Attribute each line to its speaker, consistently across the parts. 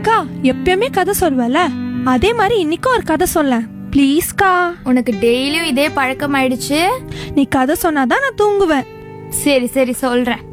Speaker 1: அக்கா எப்பயுமே கதை சொல்வல அதே மாதிரி இன்னைக்கும் ஒரு கதை சொல்ல ப்ளீஸ்க்கா
Speaker 2: உனக்கு டெய்லியும் இதே பழக்கம் ஆயிடுச்சு
Speaker 1: நீ கதை சொன்னாதான் நான் தூங்குவேன்
Speaker 2: சரி சரி சொல்றேன்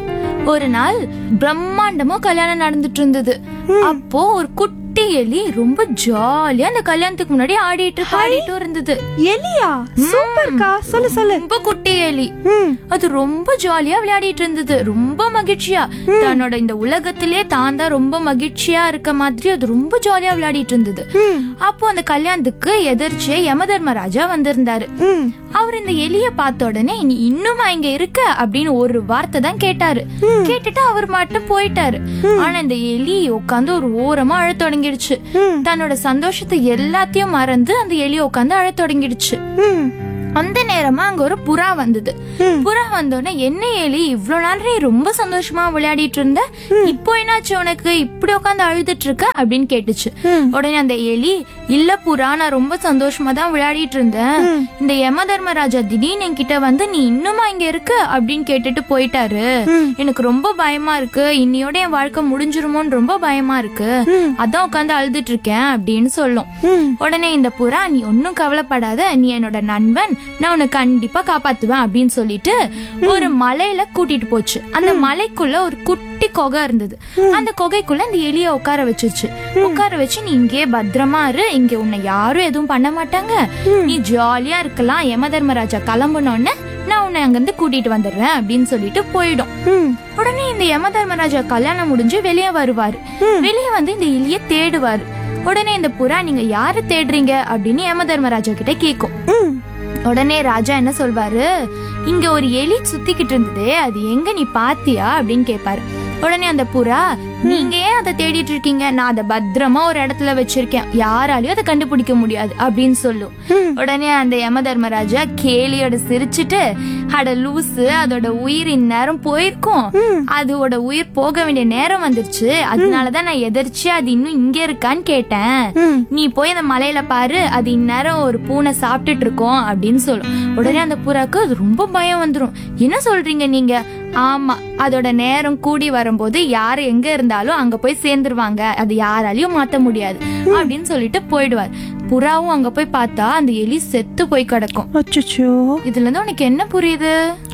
Speaker 2: ஒரு நாள் பிரம்மாண்டமா கல்யாணம் நடந்துட்டு இருந்தது அப்போ ஒரு குட்டி எலி ரொம்ப ஜாலியா அந்த கல்யாணத்துக்கு முன்னாடி ஆடிட்டு பாடிட்டு இருந்தது
Speaker 1: எலியா சூப்பர்க்கா சொல்லு சொல்லு
Speaker 2: ரொம்ப குட்டி எலி
Speaker 1: ம்
Speaker 2: அது ரொம்ப ஜாலியா விளையாடிட்டு இருந்தது ரொம்ப மகிழ்ச்சியா தன்னோட இந்த உலகத்திலே தான் தான் ரொம்ப மகிழ்ச்சியா இருக்க மாதிரி அது ரொம்ப ஜாலியா விளையாடிட்டு இருந்தது
Speaker 1: ம்
Speaker 2: அப்போ அந்த கல்யாணத்துக்கு எதிர்ச்சியே யமதர்மராஜா வந்திருந்தாரு
Speaker 1: ம்
Speaker 2: அவர் இந்த எலிய பார்த்த உடனே நீ இன்னுமா இங்க இருக்க அப்படின்னு ஒரு வார்த்தை தான் கேட்டாரு கேட்டுட்டு அவர் மட்டும் போயிட்டாரு ஆனா இந்த எலி உட்காந்து ஒரு ஓரமா அழத் தொடங்கிடுச்சு
Speaker 1: ம்.
Speaker 2: தன்னோட சந்தோஷத்தை எல்லாத்தையும் மறந்து அந்த எலி உட்காந்து அழத் தொடங்கிடுச்சு
Speaker 1: ம்
Speaker 2: அந்த நேரமா அங்க ஒரு புறா வந்தது
Speaker 1: ம்.
Speaker 2: புறா வந்தோடனே என்ன எலி இவ்வளவு நாள் நீ ரொம்ப சந்தோஷமா விளையாடிட்டு இருந்த இப்போ என்னாச்சு உனக்கு இப்படி உட்காந்து அழுதுட்டு இருக்க அப்படின்னு கேட்டுச்சு
Speaker 1: ம்.
Speaker 2: உடனே அந்த எலி இல்ல புறா நான் ரொம்ப சந்தோஷமா தான் விளையாடிட்டு இருந்தேன் இந்த யம தர்மராஜா திடீர்னு என்கிட்ட வந்து நீ இன்னுமா இங்க இருக்க அப்படின்னு கேட்டுட்டு போயிட்டாரு எனக்கு ரொம்ப பயமா இருக்கு இன்னையோட என் வாழ்க்கை முடிஞ்சிருமோன்னு ரொம்ப பயமா இருக்கு அதான் உட்காந்து அழுதுட்டு இருக்கேன் அப்படின்னு சொல்லும்
Speaker 1: ம்.
Speaker 2: உடனே இந்த புறா நீ ஒன்னும் கவலைப்படாத நீ என்னோட நண்பன் நான் உன்னை கண்டிப்பா காப்பாத்துவேன் அப்படின்னு சொல்லிட்டு ஒரு மலையில கூட்டிட்டு போச்சு அந்த மலைக்குள்ள ஒரு குட்டி குகை இருந்தது அந்த குகைக்குள்ள அந்த எலிய உட்கார வச்சுச்சு உட்கார வச்சு நீ இங்கே பத்திரமா இரு இங்க உன்னை யாரும் எதுவும் பண்ண மாட்டாங்க நீ ஜாலியா இருக்கலாம் யம தர்மராஜா கிளம்புனோன்னு நான் உன்னை அங்கிருந்து கூட்டிட்டு வந்துடுறேன் அப்படின்னு சொல்லிட்டு போயிடும்
Speaker 1: ம்
Speaker 2: உடனே இந்த யம தர்மராஜா கல்யாணம் முடிஞ்சு வெளியே வருவாரு வெளியே வந்து இந்த எலிய தேடுவாரு உடனே இந்த புறா நீங்க யாரை தேடுறீங்க அப்படின்னு யம தர்மராஜா கிட்ட கேக்கும்
Speaker 1: ம்
Speaker 2: உடனே ராஜா என்ன சொல்வாரு இங்க ஒரு எலி சுத்திக்கிட்டு இருந்ததே அது எங்க நீ பாத்தியா அப்படின்னு கேட்பாரு உடனே அந்த புறா நீங்க ஏன் அதை தேடிட்டு இருக்கீங்க நான் அதை பத்திரமா ஒரு இடத்துல வச்சிருக்கேன் யாராலையும் அதை கண்டுபிடிக்க முடியாது அப்படின்னு சொல்லும் உடனே அந்த யம தர்மராஜா கேலியோட சிரிச்சிட்டு அட லூசு அதோட உயிர் இந்நேரம் போயிருக்கும் அதோட உயிர் போக வேண்டிய நேரம் வந்துருச்சு அதனாலதான் நான் எதிர்ச்சியா அது இன்னும் இங்க இருக்கான்னு கேட்டேன்
Speaker 1: ம்.
Speaker 2: நீ போய் அந்த மலையில பாரு அது இந்நேரம் ஒரு பூனை சாப்பிட்டுட்டு இருக்கோம் அப்படின்னு சொல்லும் உடனே அந்த புறாக்கு அது ரொம்ப பயம் வந்துரும் என்ன சொல்றீங்க நீங்க ஆமா அதோட நேரம் கூடி வரும்போது யாரு எங்க இருந்தாலும் அங்க போய் சேர்ந்துருவாங்க அது யாராலையும் மாத்த முடியாது அப்படின்னு சொல்லிட்டு போயிடுவார் புறாவும் அங்க போய் பார்த்தா அந்த எலி செத்து போய் கிடக்கும்
Speaker 1: அச்சச்சோ
Speaker 2: இதுல இருந்து உனக்கு என்ன புரியுது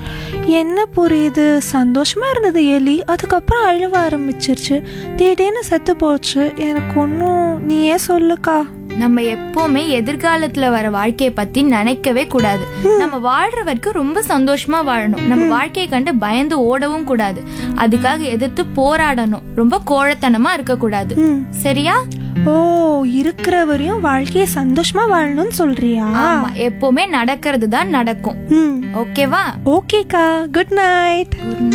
Speaker 1: என்ன புரியுது சந்தோஷமா இருந்தது எலி அதுக்கப்புறம் அழுவ ஆரம்பிச்சிருச்சு திடீர்னு செத்து போச்சு எனக்கு ஒன்றும் நீயே சொல்லுக்கா
Speaker 2: நம்ம எப்பவுமே எதிர்காலத்துல வர வாழ்க்கைய பத்தி நினைக்கவே கூடாது நம்ம வாழ்ற வரைக்கும் ரொம்ப சந்தோஷமா வாழணும் நம்ம வாழ்க்கையை கண்டு பயந்து ஓடவும் கூடாது அதுக்காக எதிர்த்து போராடணும் ரொம்ப கோழத்தனமா இருக்க கூடாது
Speaker 1: ம்.
Speaker 2: சரியா
Speaker 1: ஓ இருக்கிற வரையும் வாழ்க்கையை சந்தோஷமா வாழணும்னு சொல்றியா
Speaker 2: ஆமா எப்பவுமே நடக்கிறது தான் நடக்கும்
Speaker 1: ம்
Speaker 2: ஓகேவா
Speaker 1: ஓகேக்கா குட் நைட்